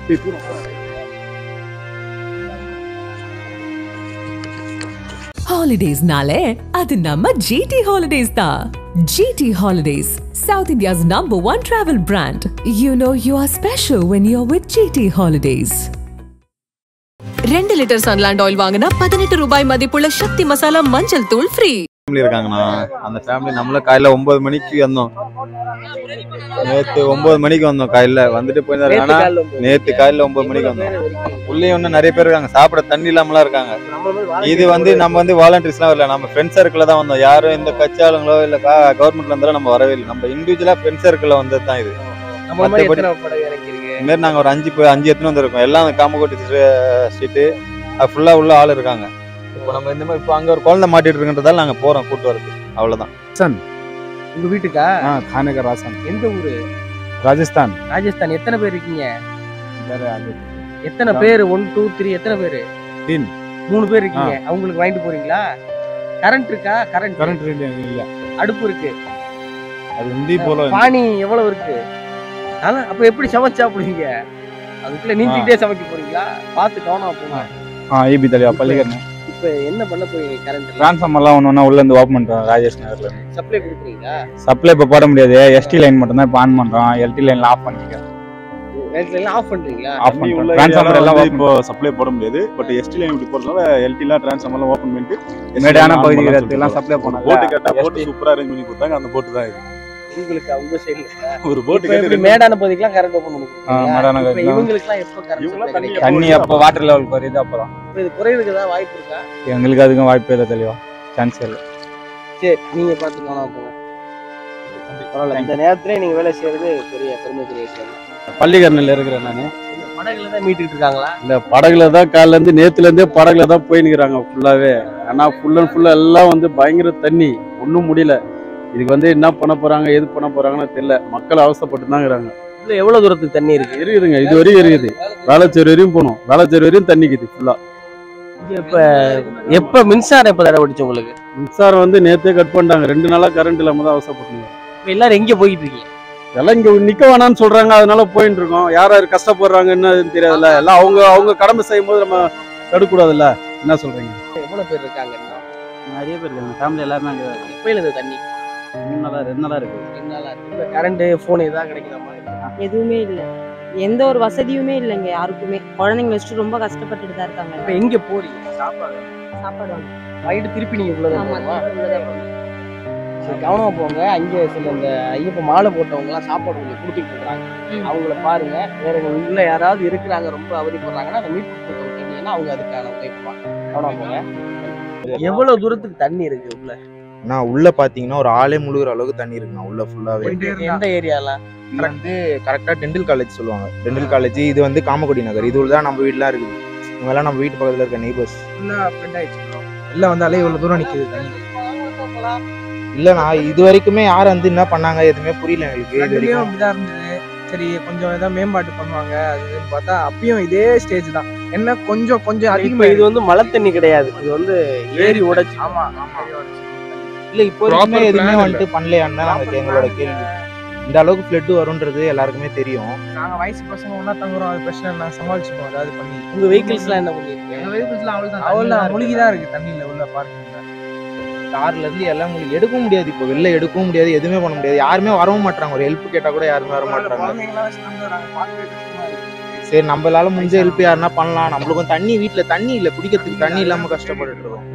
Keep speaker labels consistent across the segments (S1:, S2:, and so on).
S1: ஹாலிடேஸ்னாலே அது நம்ம ஜிடி ஹாலிடேஸ் தான் GT holidays south India's number one travel brand you know you are special when you are with GT holidays ரெண்டு litre Sunland oil வாங்கினா பதினெட்டு ரூபாய் மதிப்புள்ள சக்தி மசாலா மஞ்சள் தூள் ஃப்ரீ
S2: ஃபேமிலி இருக்காங்கண்ணா அந்த ஃபேமிலி நம்மள காலையில ஒன்பது மணிக்கு வந்தோம் நேத்து ஒன்பது மணிக்கு வந்தோம் காலையில வந்துட்டு போயிருந்தாரு ஆனா நேத்து காலையில ஒன்பது மணிக்கு வந்தோம் உள்ளே இன்னும் நிறைய பேர் இருக்காங்க சாப்பிட தண்ணி இல்லாமலாம் இருக்காங்க இது வந்து நம்ம வந்து வாலண்டியர்ஸ்லாம் வரல நம்ம ஃப்ரெண்ட் சர்க்கிள் தான் வந்தோம் யாரும் இந்த கட்சி ஆளுங்களோ இல்ல கவர்மெண்ட்ல இருந்தாலும் நம்ம வரவே இல்லை நம்ம இண்டிவிஜுவலா ஃப்ரெண்ட் சர்க்கிள்ல வந்தது தான் இது
S3: நம்ம மாதிரி
S2: மத்தபடி-
S3: எத்தனை படகு இறங்கிருக்கு
S2: இந்த மாதிரி நாங்க ஒரு அஞ்சு பேர் அஞ்சு எத்தனை வந்திருக்கோம் எல்லாம் அந்த காமகோட்டி ஸ்ட்ரீட்டு அது ஃபுல்லா உள்ள ஆள் இருக்காங்க இப்போ நம்ம இந்த மாதிரி இப்போ அங்க ஒரு குழந்தை மாட்டிட்டு இருக்குன்றதால நாங்க போறோம் கூட்டு வரது அவ்வளவுதான்
S3: உங்க வீட்டுக்கா
S4: हाँ खाने का राशन
S3: எந்த ஊரு
S4: राजस्थान
S3: ராஜஸ்தான் எத்தனை பேர் இருக்கீங்க
S4: इधर है आगे
S3: எத்தனை பேர் ஒன் டூ த்ரீ எத்தனை பேர்
S4: तीन
S3: மூணு பேர் இருக்கீங்க அவங்களுக்கு வாங்கிட்டு போறீங்களா கரண்ட் இருக்கா கரண்ட்
S4: करंट இல்ல
S3: அடுப்பு இருக்கு
S4: அது ஹிந்தி போல
S3: பானி எவ்வளவு இருக்கு ஆனா அப்ப எப்படி சமைச்சு சாப்பிடுவீங்க அதுக்குள்ள நீந்திக்கிட்டே சமைக்க போறீங்களா பார்த்து கவனமா போங்க
S4: हाँ ये भी दलिया पल्लीकरण
S3: இப்ப என்ன பண்ண போறீங்க கரண்ட்
S4: டிரான்ஸ்ஃபார்மர் எல்லாம் ஒன்று ஒன்றா உள்ள இருந்து ஓப்பன் பண்றோம் ராஜேஷ் நகர்ல
S3: சப்ளை கொடுக்குறீங்களா
S4: சப்ளை இப்போ போட முடியாது எஸ்டி லைன் மட்டும் தான் இப்போ ஆன் பண்றோம் எல்டி லைன்ல ஆஃப் பண்ணிக்க
S3: லைட்ல எல்லாம் ஆஃப் பண்றீங்களா
S4: ஆஃப்
S5: தண்ணி உள்ள
S4: பண்றோம் டிரான்ஸ்ஃபார்மர் எல்லாம்
S5: வந்து
S4: open
S5: இப்போ சப்ளை போட முடியாது பட் எஸ்டி லைன் இப்படி போறதுனால எல்டி எல்லாம் டிரான்ஸ்ஃபார்மர் ஓபன் பண்ணிட்டு ST
S4: மேடான
S5: line on
S4: பகுதிக்கு
S5: பண்ணலாம்னு
S4: இடத்துக்குலாம்
S5: சொல்லிட்டு
S4: சப்ளை
S5: போட்டு கேட்டா
S4: பண்ணலாம்
S5: போட்டு சூப்பரா அரேஞ்ச் பண்ணி கொடுத்தாங்க அந்த போட்டு தான் இது
S3: உங்களுக்கு உங்க சைடுல
S5: ஒரு போட்டு
S3: இப்ப எப்படி
S5: கேட்டு
S3: மேடான பகுதிக்கெல்லாம் கரண்ட் ஓபன் பண்ணி
S4: ஆ, மேடான
S3: இப்ப
S4: பகுதிக்கெல்லாம்.
S3: இவங்களுக்கு எல்லாம் எப்ப கரண்ட்
S5: இவங்கெல்லாம்
S3: சப்ளை
S5: தண்ணி
S3: கிடைக்கும்
S4: தண்ணி அப்போ வாட்டர் லெவல் குறையுது அப்பதான்
S3: இப்ப இது குறையிறதுக்கு ஏதாவது வாய்ப்பு இருக்கா
S4: எங்களுக்கு அதுக்கும் வாய்ப்பே இல்லை தெளிவா சான்ஸ் இல்லை
S3: சரி நீங்க பார்த்து காணாம போங்க பரவாயில்ல இந்த நேரத்துல நீங்க வேலை செய்யறது பெரிய பெருமைக்குரிய விஷயம் தான்.
S6: பள்ளிக்கரணில் இருக்கிறேன் நான்
S3: இந்த படகுல தான் மீட்டுட்டு இருக்காங்களா
S6: இந்த படகுல தான் காலைல இருந்து நேத்துல இருந்தே படகுல தான் போயின்னுக்குறாங்க ஃபுல்லாவே ஆனா ஃபுல் அண்ட் ஃபுல்லா எல்லாம் வந்து பயங்கர தண்ணி ஒன்றும் முடியல இதுக்கு வந்து என்ன பண்ண போறாங்க எது பண்ண போறாங்கன்னு தெரியல மக்கள் அவசப்பட்டு தான் இருக்கிறாங்க
S3: இதுல எவ்வளவு தூரத்துக்கு தண்ணி இருக்கு
S6: இருக்குதுங்க இது வரையும் இருக்குது வேளச்சேரி வரையும் போகணும் வேளச்சேரி வரையும் தண்ணி இருக்குது ஃபுல்லா
S3: இங்க இப்ப எப்ப மின்சாரம் எப்ப தடை பிடிச்சு உங்களுக்கு
S6: மின்சாரம் வந்து நேத்தே கட் பண்ணிட்டாங்க ரெண்டு நாளா கரண்ட் இல்லாம தான் அவசப்பட்டுங்க
S3: இப்ப எல்லாரும் எங்க போயிட்டு இருக்கீங்க
S6: எல்லாம் இங்க நிக்க வேணாம்னு சொல்றாங்க அதனால போயிட்டு இருக்கோம் யார் யார் கஷ்டப்படுறாங்கன்னு தெரியாதுல்ல எல்லாம் அவங்க அவங்க கடமை செய்யும் போது நம்ம தடுக்கூடாதுல்ல என்ன சொல்றீங்க
S3: எவ்வளவு பேர் இருக்காங்க இன்னும்?
S7: நிறைய பேர் இருக்காங்க ஃபேமிலி எல்லாருமே அங்கே
S3: எப்பயில இந்த தண்ணி
S7: மூணு நாளாக ரெண்டு நாளாக இருக்கு
S3: ரெண்டு நாளா இருக்கு. இப்ப கரண்ட் போன் இதான் கிடைக்கிற மாதிரி
S8: எதுவுமே இல்லை எந்த ஒரு வசதியுமே இல்லைங்க யாருக்குமே குழந்தைங்க வச்சுட்டு ரொம்ப கஷ்டப்பட்டுட்டு தான் இருக்காங்க
S3: இப்ப எங்க போறீங்க சாப்பாடு
S8: சாப்பாடு வாங்க.
S3: வாங்கிட்டு திருப்பி நீங்க உள்ளதான்
S8: ஆமா,
S3: போகணுமா?
S8: உள்ளதான் போகணும்.
S3: சரி கவனமா போங்க அங்கே சில இந்த ஐயப்ப மாலை போட்டவங்க எல்லாம் சாப்பாடு உங்களுக்கு கொடுத்துட்டு இருக்காங்க
S8: ம்.
S3: அவங்கள பாருங்க வேற உள்ள யாராவது இருக்கிறாங்க ரொம்ப அவதிப்படுறாங்கன்னா அதை மீட்பு கொடுக்க விட்டீங்கன்னா அவங்க அதுக்கான உழைப்பாங்க கவனமா போங்க எவ்வளவு தூரத்துக்கு தண்ணி இருக்கு உள்ள
S9: நான் உள்ள பாத்தீங்கன்னா ஒரு ஆளே முழுகிற அளவுக்கு தண்ணி இருக்குண்ணா உள்ள ஃபுல்லாவே
S3: எந்த ஏரியால
S9: இது வந்து கரெக்டா டெண்டில் காலேஜ் சொல்லுவாங்க டெண்டில் காலேஜ் இது வந்து காமக்குடி நகர் இது தான் நம்ம வீடுலாம் இருக்குது இவங்க எல்லாம் நம்ம வீட்டு பக்கத்துல இருக்க நெய்பர்ஸ்
S10: எல்லாம் வந்தாலே இவ்வளவு தூரம் நிக்குது தண்ணி
S9: இல்ல நான் இது வரைக்குமே யார் வந்து என்ன பண்ணாங்க எதுவுமே புரியல எங்களுக்கு இது
S10: அதுலயும்
S9: வரைக்கும்
S10: அப்படிதான் இருந்தது சரி கொஞ்சம் ஏதாவது மேம்பாட்டு பண்ணுவாங்க அது இதுன்னு பார்த்தா அப்பயும் இதே ஸ்டேஜ் தான் என்ன கொஞ்சம் கொஞ்சம்
S3: இப்ப
S10: அதிகமா
S3: இது வந்து மழை தண்ணி கிடையாது இது வந்து ஏரி உடைச்சு
S10: ஆமா ஆமா
S9: இல்ல இப்போ வரைக்குமே
S10: Proper
S9: எதுவுமே
S10: plan
S9: வந்துட்டு பண்ணலையான்னு தான் நமக்கு எங்களோட கேள்வி இந்த அளவுக்கு ஃப்ளட் வரும்ன்றது எல்லாருக்குமே தெரியும்
S10: நாங்க வயசு பசங்க ஒண்ணா தங்குறோம் அது பிரச்சனை இல்லை சமாளிச்சுப்போம் அதாவது பண்ணி
S3: உங்க வெஹிக்கிள்ஸ் எல்லாம் என்ன பண்ணிருக்கீங்க
S10: எங்க வெஹிக்கிள்ஸ்ல அவள் அவள் முழுகி தான் இருக்கு தண்ணியில உள்ள பார்க்கிங்ல
S9: கார்ல இருந்து எல்லாம் உங்களுக்கு எடுக்க முடியாது இப்போ வெளில எடுக்கவும் முடியாது எதுவுமே பண்ண முடியாது யாருமே வரவும் மாட்டாங்க ஒரு ஹெல்ப் கேட்டா கூட யாருமே வர மாட்டாங்க
S10: குழந்தைங்களாம் வச்சு நடந்து வராங்க பார்க்கவே கஷ்டமா இருக்கு
S9: சரி நம்மளால முடிஞ்ச ஹெல்ப் யாருன்னா பண்ணலாம் நம்மளுக்கும் தண்ணி வீட்ல தண்ணி இல்ல குடிக்கிறதுக்கு தண்ணி இல்லாம கஷ்டப்பட்டுட்டு இருக்கோம்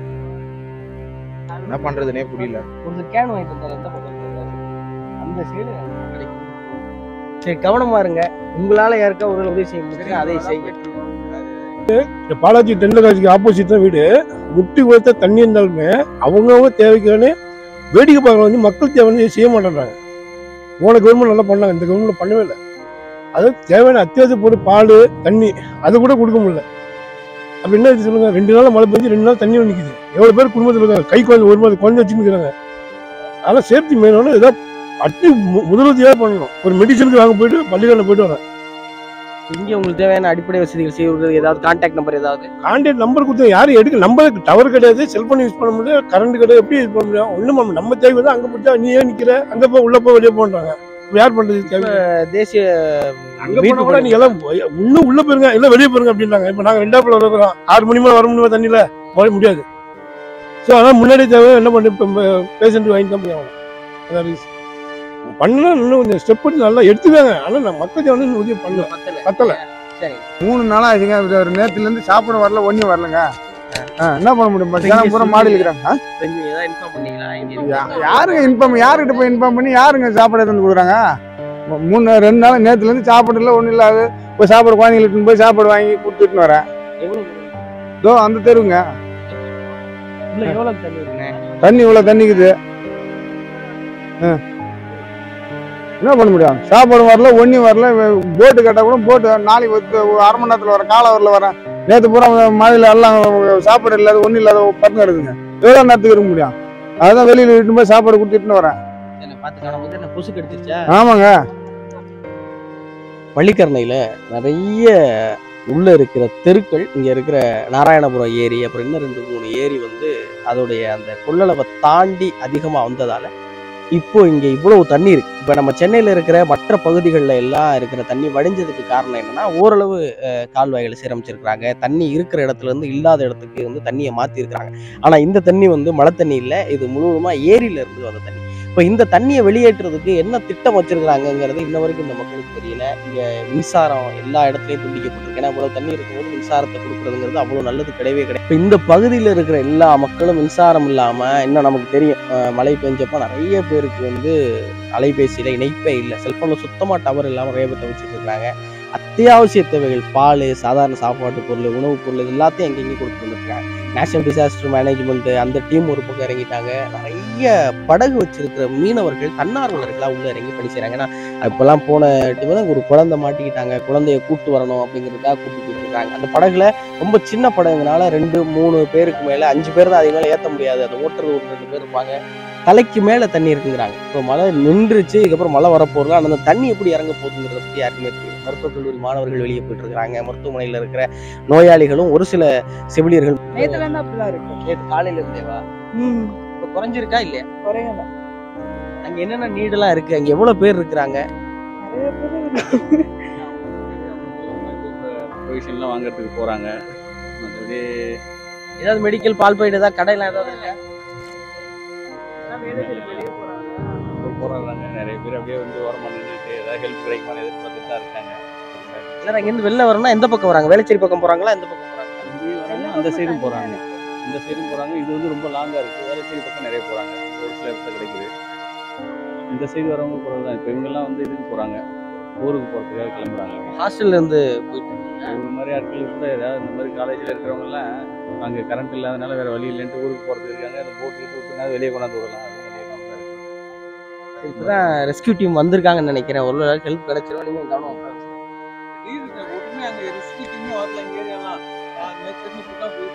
S9: என்ன பண்றதுனே புரியல
S3: ஒரு கேன் வாங்கிட்டு வந்தாரு எந்த பக்கம் இருந்தாரு? அந்த சைடு கிடைக்கும் சரி கவனமா இருங்க உங்களால யாருக்கா ஒரு உதவி செய்ய முடியுங்க அதை செய்யுங்க
S11: இந்த பாலாஜி டெண்டர் காலேஜுக்கு ஆப்போசிட் தான் வீடு முட்டி கொடுத்த தண்ணி இருந்தாலுமே அவங்கவுங்க தேவைக்கான வேடிக்கை பார்க்க வந்து மக்கள் தேவை வந்து செய்ய மாட்டேன்றாங்க போன கவர்மெண்ட் நல்லா பண்ணாங்க இந்த கவர்மெண்ட் பண்ணவே இல்லை அது தேவையான அத்தியாவசிய பொருள் பால் தண்ணி அது கூட கொடுக்க முடியல அப்ப என்ன ஆச்சு சொல்லுங்க ரெண்டு நாள் மழை பெஞ்சு ரெண்டு நாள் தண்ணி நிற்குது எவ்வளவு பேர் குடும்பத்தில் இருக்காங்க கை குழந்தை ஒரு மாதிரி குழந்தை வச்சுருக்காங்க அதெல்லாம் சேஃப்டி மெயினான ஏதாவது அட்டி மு- முதலுதவியாக பண்ணணும் ஒரு மெடிசனுக்கு வாங்க போயிட்டு பள்ளிக்கூடம் போயிட்டு வரேன்
S3: இங்க உங்களுக்கு தேவையான அடிப்படை வசதிகள் செய்வது ஏதாவது கான்டாக்ட் நம்பர் ஏதாவது
S11: கான்டாக்ட் நம்பர் கொடுத்தா யாரும் எடுக்க நம்பர் டவர் கிடையாது செல்போன் யூஸ் பண்ண முடியாது கரண்ட் கிடையாது எப்படி யூஸ் பண்ண முடியும் ஒண்ணும் பண்ண முடியாது. நம்ம தேவை வந்து அங்க போச்சா நீ ஏன் நிக்கிற அங்க போ உள்ள போ வெளியே போன்றாங்க இப்ப யார் பண்றது தேவை
S3: தேசிய
S11: அங்க போனா கூட நீங்க எல்லாம் இன்னும் உள்ள போயிருங்க இல்ல வெளியே போயிருங்க அப்படின்னாங்க இப்ப நாங்க ரெண்டாப்புல வர போறோம் ஆறு மணி மேல வர முடியுமா தண்ணியில வர முடியாது ஸோ அதான் முன்னாடி தேவை என்ன பண்ணி இப்போ பேஷண்ட் வாங்கி தான் போய் ஆகணும் அதான் reason. பண்ணலாம் இன்னும் கொஞ்சம் ஸ்டெப் எடுத்து நல்லா எடுத்துக்காங்க ஆனா நான் மக்கள் வந்து இன்னும் உதவி பண்ணல பத்தல
S3: சரி
S12: மூணு நாளா ஆச்சுங்க ஒரு நேத்துல இருந்து சாப்பிட வரல ஒன்றும் வரலங்க ஆ, என்ன பண்ண முடியும் பஸ் ஜனம் பூரா மாடியில் இருக்கிறாங்க ஆ?
S3: கொஞ்சம் ஏதாவது இன்ஃபார்ம் பண்ணீங்களா இங்க
S12: யா-
S3: இருக்கு.
S12: யாருங்க இன்ஃபார்ம் யாருக்கிட்ட போய் இன்ஃபார்ம் பண்ணி யாருங்க சாப்பாடு எடுத்து வந்து கொடுக்குறாங்க மூ- மூணு ரெண்டு நாள் நேத்துல இருந்து சாப்பாடு இல்லை ஒன்றும் இல்லாது போய் சாப்பாடு குழந்தைங்களுக்கு போய் சாப்பாடு வாங்கி கொடுத்துட்டு வரேன்
S3: எவ்வளவு
S12: இதோ அந்த தெருவுங்க
S3: உள்ள எவ்வளவு தண்ணி இருக்குண்ணே
S12: தண்ணி இவ்வளோ தண்ணிக்குது ஆ. என்ன பண்ண முடியும் சாப்பாடு வரல ஒன்றும் வரல போட்டு கேட்டால் கூட போட்டு நாளைக்கு வந்து ஒரு அரை மணி நேரத்தில் வரேன் காலவரில் வரேன் நேற்று பூரா மழையில் எல்லாம் சாப்பாடு இல்லாத ஒன்றும் இல்லாத பத்து கிடக்குங்க எவ்வளோ நேரத்துக்கு இருக்க முடியும் அதுதான் வெளியில் இட்டுன்னு போய் சாப்பாடு கொடுத்துட்டு வரேன்
S3: என்ன பார்த்து காணும்போது என்ன கொசு கடிச்சிருச்சா
S12: ஆமாங்க
S3: பள்ளிக்கரணையில் நிறைய உள்ள இருக்கிற தெருக்கள் இங்க இருக்கிற நாராயணபுரம் ஏரி அப்புறம் இன்னும் ரெண்டு மூணு ஏரி வந்து அதோடைய அந்த கொள்ளளவை தாண்டி அதிகமாக வந்ததால இப்போ இங்க இவ்வளவு தண்ணி இருக்கு இப்போ நம்ம சென்னையில இருக்கிற மற்ற பகுதிகளில் எல்லாம் இருக்கிற தண்ணி வடிஞ்சதுக்கு காரணம் என்னன்னா ஓரளவு அஹ், கால்வாய்களை சீரமைச்சிருக்கிறாங்க தண்ணி இருக்கிற இடத்துல இருந்து இல்லாத இடத்துக்கு வந்து தண்ணியை மாத்தி இருக்கிறாங்க ஆனா இந்த தண்ணி வந்து மழை தண்ணி இல்லை இது முழுவதுமா ஏரியில இருந்து வந்த தண்ணி இப்போ இந்த தண்ணியை வெளியேற்றுறதுக்கு என்ன திட்டம் வச்சிருக்காங்கங்கிறது இன்ன வரைக்கும் இந்த மக்களுக்கு தெரியல இங்க மின்சாரம் எல்லா இடத்துலயும் துண்டிக்கப்பட்டிருக்கு ஏன்னா இவ்வளவு தண்ணி இருக்கும்போது மின்சாரத்தை கொடுக்கறதுங்கிறது அவ்வளவு நல்லது கிடையவே கிடையாது இப்போ இந்த பகுதியில் இருக்கிற எல்லா மக்களும் மின்சாரம் இல்லாம இன்னும் நமக்கு தெரியும் அஹ் மழை பெஞ்சப்ப நிறைய பேருக்கு வந்து அலைபேசியில இணைப்பே இல்லை செல்போன்ல சுத்தமா டவர் இல்லாம நிறைய பேர் தவிச்சிட்டு இருக்காங்க அத்தியாவசிய தேவைகள் பால் சாதாரண சாப்பாட்டு பொருள் உணவுப் பொருள் இது எல்லாத்தையும் எங்கெங்கே கொடுத்து வந்துருக்காங்க நேஷனல் டிசாஸ்டர் மேனேஜ்மெண்ட் அந்த டீம் ஒரு பக்கம் இறங்கிட்டாங்க நிறைய படகு வச்சிருக்கிற மீனவர்கள் தன்னார்வலர்களாக உள்ள இறங்கி பணி செய்றாங்க ஏன்னா இப்போல்லாம் போன time தான் ஒரு குழந்தை மாட்டிக்கிட்டாங்க குழந்தைய கூட்டு வரணும் அப்படிங்கிறதுக்காக கூட்டு போயிட்டு இருக்காங்க அந்த படகுல ரொம்ப சின்ன படகுனால ரெண்டு மூணு பேருக்கு மேல அஞ்சு பேர் தான் அதுக்கு மேல ஏத்த முடியாது அதை ஓட்டுறது ஒரு ரெண்டு பேர் இருப்பாங்க தலைக்கு மேல தண்ணி இருக்குங்கிறாங்க இப்போ மழை நின்றுச்சு இதுக்கப்புறம் மழை வரப்போகுது ஆனால் அந்த தண்ணி எப்படி இறங்க போகுதுங்கிறத பத்தி யாருக்குமே தெரியும் மருத்துவக் கல்லூரி மாணவர்கள் வெளியே போயிட்டு இருக்காங்க மருத்துவமனையில் இருக்கிற நோயாளிகளும் ஒரு சில செவிலியர்கள்
S10: நேத்துல இருந்து அப்படிதான் இருக்கு
S3: நேற்று காலையில இருந்தேவா
S10: ம்
S3: இப்போ குறைஞ்சிருக்கா இல்லையா
S10: குறையல
S3: அங்க என்னென்ன நீடெல்லாம் இருக்கு அங்க எவ்வளவு பேர் இருக்கிறாங்க
S10: நிறைய பேர்
S6: ப்ரொவிஷன்லாம் வாங்குறதுக்கு போகிறாங்க மற்றபடி
S3: ஏதாவது மெடிக்கல் பால் பாயிண்ட் ஏதாவது கடையில ஏதாவது இருக்கா
S6: போகிறாங்க நிறைய பேர் அப்படியே வந்து ஓரமாக நின்றுட்டு ஏதாவது ஹெல்ப் கிடைக்குமான்னு எதிர்பார்த்துட்டு தான் இருக்காங்க
S3: எல்லாரும் அங்கேருந்து வெளில வரணும்னா எந்த பக்கம் வராங்க வேளச்சேரி பக்கம் போறாங்களா எந்த பக்கம் போறாங்க
S6: இங்கேயும் வராங்க அந்த சைடும் போகிறாங்க இந்த சைடும் போகிறாங்க இது வந்து ரொம்ப லாங்காக இருக்குது வேலை சைடு பக்கம் நிறைய போகிறாங்க ஒரு சில இடத்துல கிடைக்குது இந்த சைடு வரவங்க போகிறது தான் இப்போ இவங்கெல்லாம் வந்து இதுக்கு போகிறாங்க ஊருக்கு போகிறதுக்காக கிளம்புறாங்க
S3: ஹாஸ்டல்ல இருந்து போயிட்டு
S6: இந்த மாதிரி ஆட்கள் கூட ஏதாவது இந்த மாதிரி காலேஜில் இருக்கிறவங்கலாம் அங்கே கரண்ட் இல்லாதனால வேறு வழி இல்லைன்ட்டு ஊருக்கு போகிறதுக்கு இருக்காங்க அந்த போட்டு கிட்டு விட்டுனா வெளியே கொண்டாந்து விடலாம் அது வெளியே தான் இருக்கு.
S3: இப்பதான் ரெஸ்கியூ டீம் வந்திருக்காங்கன்னு நினைக்கிறேன் ஒரு வேளை ஹெல்ப் கிடைச்சிரும் நீங்க கவனம்
S13: ஒண்ணுமே அங்க ரெஸ்கியூ டீமே வரல இங்க ஏரியாலாம் நேற்று ஃபுல்லா போயிட்டு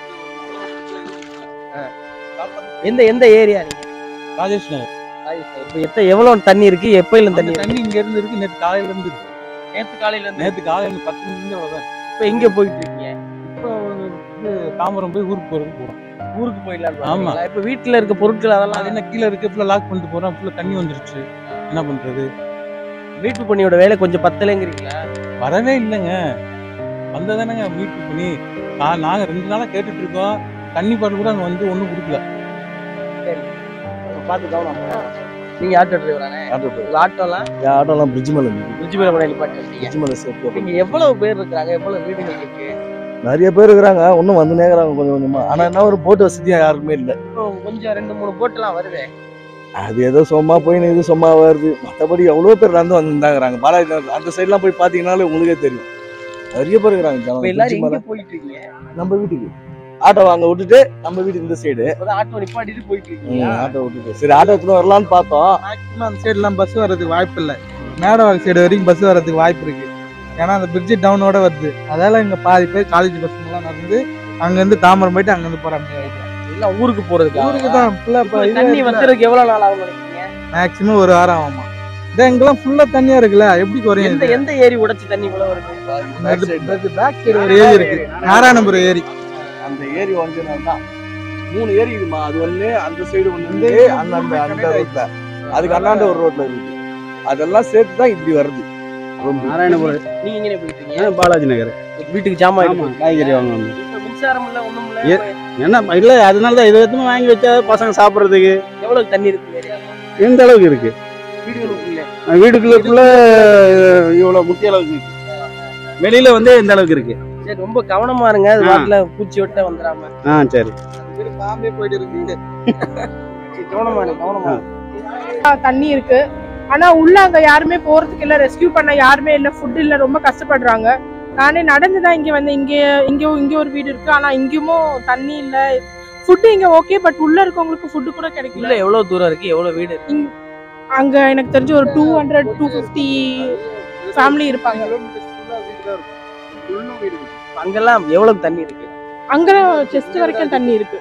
S3: எந்த எந்த ஏரியா நீங்க
S13: ராஜேஷ் நகர்
S3: இப்போ எத்த எவ்வளவு தண்ணி இருக்கு எப்பயில இருந்து
S13: அந்த
S3: தண்ணி
S13: தண்ணி இங்க இருந்து இருக்கு நேற்று காலையில இருந்து இருக்கு
S3: நேற்று காலையில இருந்து
S13: நேற்று காலையில இருந்து பத்து மணிக்கு அவ்வளவுதான்
S3: இப்போ எங்க போயிட்டு இருக்கீங்க
S13: இப்போ வந்து தாம்பரம் போய் ஊருக்கு போறதுக்கு போறோம்
S3: ஊருக்கு போயிடலாம்
S13: ஆமா.
S3: இப்போ வீட்டுல இருக்க பொருட்கள் அதெல்லாம்
S13: அது என்ன கீழே இருக்கு ஃபுல்லா லாக் பண்ணிட்டு போறோம் ஃபுல்லா தண்ணி வந்துருச்சு என்ன பண்றது
S3: மீட்பு பணியோட வேலை கொஞ்சம் பத்தலைங்கிறீங்களா
S13: வரவே இல்லைங்க வந்ததானங்க மீட்பு பண்ணி நான் நாங்க ரெண்டு நாளா கேட்டுட்டு இருக்கோம் தண்ணி பாட்டில் கூட அங்க வந்து ஒண்ணும் கொடுக்கல
S3: சரி பார்த்து கவனம் நீங்க ஆட்டோ டிரைவரானே உங்க ஆட்டோலாம்
S14: என் ஆட்டோலாம் பிரிட்ஜ் மேலே இருக்கு
S3: பிரிட்ஜ் மேல கூட நிப்பாட்டி வச்சீங்க
S14: பிரிட்ஜ் மேலே சேர்த்து
S3: இங்க எவ்வளவு பேர் இருக்காங்க எவ்வளவு வீடுகள் இருக்கு
S14: நிறைய பேர் இருக்கிறாங்க இன்னும் வந்து நேக்குறாங்க கொஞ்சம் கொஞ்சமா ஆனா என்ன ஒரு போட்டு வசதியா யாருக்குமே இல்லை
S3: இப்போ கொஞ்சம் ரெண்டு மூணு போட்டெல்லாம் வருதே
S14: அது ஏதோ சும்மா போய் இது சும்மா வருது மற்றபடி எவ்வளோ பேர் நடந்து வந்துருந்தாங்கிறாங்க பாலாஜி நகர் அந்த சைட்லாம் போய் பார்த்தீங்கன்னாலே உங்களுக்கே தெரியும் நிறைய பேர் இருக்கிறாங்க
S3: இப்போ
S14: ஜனம்
S3: எல்லாரும்
S14: bridge மேல.
S3: எங்க போயிட்டு இருக்கீங்க
S14: நம்ம வீட்டுக்கு ஆட்டோ வாங்க விட்டுட்டு நம்ம வீடு இந்த சைடு
S3: இப்பதான் ஆட்டோ நிப்பாட்டிட்டு போயிட்டு இருக்கீங்க
S14: ஆட்டோ விட்டுட்டு சரி ஆட்டோ எடுத்துட்டு வரலான்னு பார்த்தோம்
S10: மேக்ஸிமம் அந்த சைடுலாம் பஸ் வர்றதுக்கு வாய்ப்பு இல்லை மேடவாக் சைடு வரைக்கும் பஸ் வர்றதுக்கு வாய்ப்பு இருக்கு ஏன்னா அந்த பிரிட்ஜ் டவுனோட வருது அதால இங்க பாதி பேர் காலேஜ் பசங்கலாம் நடந்து அங்கேருந்து தாம்பரம் போயிட்டு அங்கேருந்து போறாங்க
S3: எல்லாம் ஊருக்கு போறதுக்கு
S10: ஊருக்கு தான் ஃபுல்லா
S3: இப்போ தண்ணி வத்துறதுக்கு எவ்வளவு நாள் ஆகும் நினைக்கிறீங்க
S10: மேக்ஸிமம் ஒரு வாரம் ஆகுமா இதான் இங்கெல்லாம் ஃபுல்லா தண்ணியா இருக்குல்ல எப்படி குறையும்
S3: எந்த எந்த ஏரி உடைச்சு தண்ணி இவ்வளவு வருது
S10: பேக் சைடு ஒரு ஏரி இருக்கு நாராயணபுரம் ஏரி
S14: அந்த ஏரி வந்து தான் மூணு ஏரி இருக்குமா அது ஒண்ணு அந்த சைடு ஒண்ணு வந்து அந்த அந்த அந்த ரோட்ல அதுக்கு அண்ணாண்ட ஒரு ரோட்ல இருக்கு அதெல்லாம் சேர்த்து தான் இப்படி வருது
S6: நாராயணபுரம்
S3: நீங்க எங்கே போயிட்டு இருக்கீங்க
S6: பாலாஜி நகர்
S3: வீட்டுக்கு ஜாமான்
S6: ஆமா,
S3: எடுத்து
S6: காய்கறி வாங்கணும்
S3: இப்ப மின்சாரம் இல்ல ஒண்ணும் இல்ல
S6: ஏ- என்ன இல்ல அதனால தான் இதை எடுத்து வாங்கி வச்சா பசங்க சாப்பிட்றதுக்கு
S3: எவ்வளவு தண்ணி இருக்கு ஏரியா
S6: எந்த அளவுக்கு இருக்கு
S3: வீடுகளுக்குள்ள
S6: அஹ் வீடுகளுக்குள்ள அஹ், இவ்வளவு முக்கிய அளவுக்கு இருக்கு வெளியில வந்து எந்த அளவுக்கு இருக்கு
S3: சரி ரொம்ப கவனமா இருங்க அது
S6: ஆ.
S3: வாட்டில பூச்சி விட்ட வந்துடாம
S6: ஆ சரி
S10: பாம்பே போயிட்டு இருக்கு
S3: சரி, கவனமா இருங்க கவனமா இருங்க.
S15: தண்ணி இருக்கு ஆனா உள்ள அங்க யாருமே போறதுக்கு இல்ல ரெஸ்கியூ பண்ண யாருமே இல்ல ஃபுட் இல்ல ரொம்ப கஷ்டப்படுறாங்க நானே நடந்துதான் இங்க வந்தேன் இங்க இங்க இங்க ஒரு வீடு இருக்கு ஆனா இங்கேயும் தண்ணி இல்ல ஃபுட் இங்க ஓகே பட் உள்ள இருக்கவங்களுக்கு ஃபுட் கூட
S3: உள்ள
S15: கிடைக்கல
S3: எவ்வளவு தூரம் இருக்கு எவ்வளவு வீடு இருக்கு
S15: இங்க- அங்க எனக்கு தெரிஞ்சு ஒரு two hundred two fifty family இருப்பாங்க
S3: அங்கெல்லாம் எவ்வளவு தண்ணி இருக்கு
S15: அங்க செஸ்ட் வரைக்கும் தண்ணி இருக்கு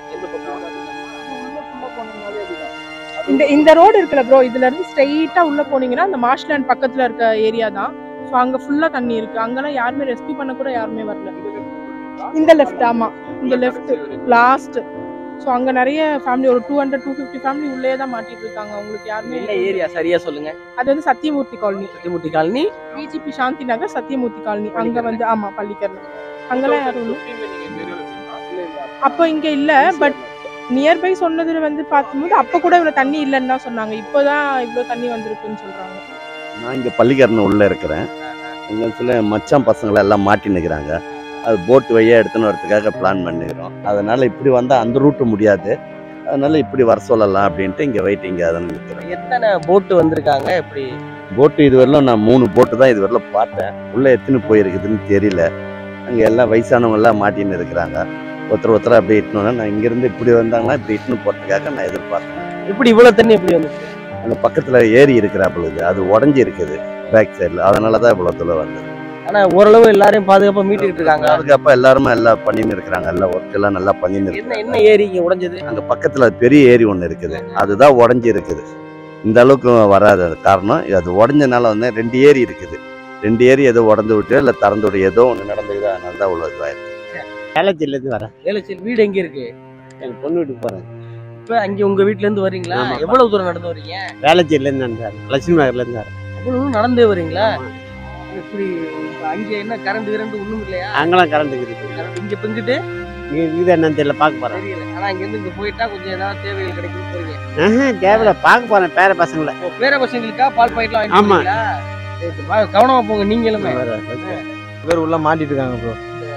S15: இந்த இந்த ரோடு இருக்குல்ல ப்ரோ இதுல இருந்து ஸ்ட்ரெயிட்டா உள்ள போனீங்கன்னா அந்த மார்ஷ்லேண்ட் பக்கத்துல இருக்க ஏரியா தான் ஸோ அங்க ஃபுல்லா தண்ணி இருக்கு அங்கெல்லாம் யாருமே ரெஸ்க்யூ பண்ண கூட யாருமே வரல இந்த லெஃப்ட் ஆமா இந்த லெஃப்ட் லாஸ்ட் ஸோ அங்க நிறைய ஃபேமிலி ஒரு two hundred two fifty family உள்ளே தான் மாட்டிட்டு இருக்காங்க அவங்களுக்கு யாருமே
S3: என்ன ஏரியா சரியா சொல்லுங்க
S15: அது வந்து Sathyamurthy colony
S3: Sathyamurthy colony
S15: BGP Shanthi Nagar Sathyamurthy colony அங்க வந்து ஆமா பள்ளிக்கரணை அங்கெல்லாம் யாரும் இல்ல. அப்போ இங்க இல்ல பட் நியர்பை சொன்னதுல வந்து பார்க்கும்போது அப்ப கூட இவ்வளவு தண்ணி இல்லைன்னு தான் சொன்னாங்க இப்போதான் இவ்வளவு தண்ணி வந்திருக்குன்னு சொல்றாங்க
S16: நான் இங்கே பள்ளிக்கரணை உள்ளே இருக்கிறேன் எங்கள் சில மச்சான் பசங்களை எல்லாம் மாட்டி நிற்கிறாங்க அது போட் வழியாக எடுத்துன்னு வரதுக்காக பிளான் பண்ணிக்கிறோம் அதனால் இப்படி வந்தால் அந்த ரூட்டு முடியாது அதனால் இப்படி வர சொல்லலாம் அப்படின்ட்டு இங்கே வெயிட்டிங்க அதை நிற்கிறேன்
S3: எத்தனை போட்டு வந்திருக்காங்க எப்படி
S16: போட்டு இதுவரையிலும் நான் மூணு போட்டு தான் இதுவரையிலும் பார்த்தேன் உள்ளே எத்தனை போயிருக்குதுன்னு தெரியல அங்கே எல்லாம் வயசானவங்க எல்லாம் மாட்டின்னு இருக்கிறாங்க ஒருத்தர் ஒருத்தர் அப்படி இட்டுனோன்னா நான் இங்கேருந்து இப்படி வந்தாங்கன்னா இப்படி இட்டுன்னு போகிறதுக்காக நான் எதிர்பார்த்தேன்
S3: எப்படி இவ்வளவு தண்ணி எப்படி வந்துச்சு
S16: அங்கே பக்கத்தில் ஏரி இருக்கிறாப்புல அது உடஞ்சி இருக்குது பேக் சைடில் அதனால தான் இவ்வளோ தூரம் வந்தது
S3: ஆனா ஓரளவு எல்லாரையும் பாதுகாப்பா மீட்டுக்கிட்டு இருக்காங்க
S16: அதுக்கப்ப எல்லாருமே எல்லாம் பண்ணின்னு இருக்கிறாங்க எல்லாம் ஒர்க் எல்லாம் நல்லா பண்ணின்னு
S3: என்ன
S16: இருக்காங்க
S3: என்ன ஏரி இங்க உடைஞ்சது
S16: அங்க பக்கத்துல பெரிய ஏரி ஒண்ணு இருக்குது அதுதான் உடஞ்சி இருக்குது இந்த அளவுக்கு வராது அது காரணம் அது உடஞ்சனால வந்து ரெண்டு ஏரி இருக்குது ரெண்டு ஏரி ஏதோ உடந்து விட்டு இல்லை திறந்து விட்டு ஏதோ ஒன்று நடந்துக்குது அதனால தான் இவ்வளோ இதுவாயிருக்கு
S3: வேளச்சேரிலேருந்து வரேன் வேளச்சேரி வீடு எங்க இருக்கு
S17: எங்க பொண்ணு வீட்டுக்கு போறேன்
S3: இப்ப அங்க உங்க வீட்ல இருந்து வரீங்களா
S17: ஆமா.
S3: எவ்வளவு தூரம் நடந்து வரீங்க
S17: வேளச்சேரில இருந்து வந்தாரு லட்சுமி நகர்ல இருந்து வரேன்
S3: அவ்வளவு தூரம் நடந்தே வரீங்களா எப்படி இப்ப அங்க என்ன கரண்ட் கரண்ட் ஒண்ணும் இல்லையா
S17: அங்கெல்லாம் கரண்ட் இருக்குது
S3: கரண்ட் இங்க பிங்கிட்டு
S17: இங்க இது என்னன்னு தெரியல பார்க்க போறேன்
S3: தெரியல ஆனா இங்க இருந்து இங்க போயிட்டா கொஞ்சம் ஏதாவது தேவைகள் கிடைக்கும் போறீங்க
S17: ஆஹா, தேவையில்ல பார்க்க போறேன் பேர பசங்களை
S3: ஓ, பேர பசங்களுக்கா பால் பாக்கெட்லாம் வாங்கி
S17: ஆமா.
S3: போறீங்களா? சரி, சரி, வா, கவனமா போங்க நீங்களுமே
S9: பேர் உள்ள மாட்டிட்டு இருக்காங்க ப்ரோ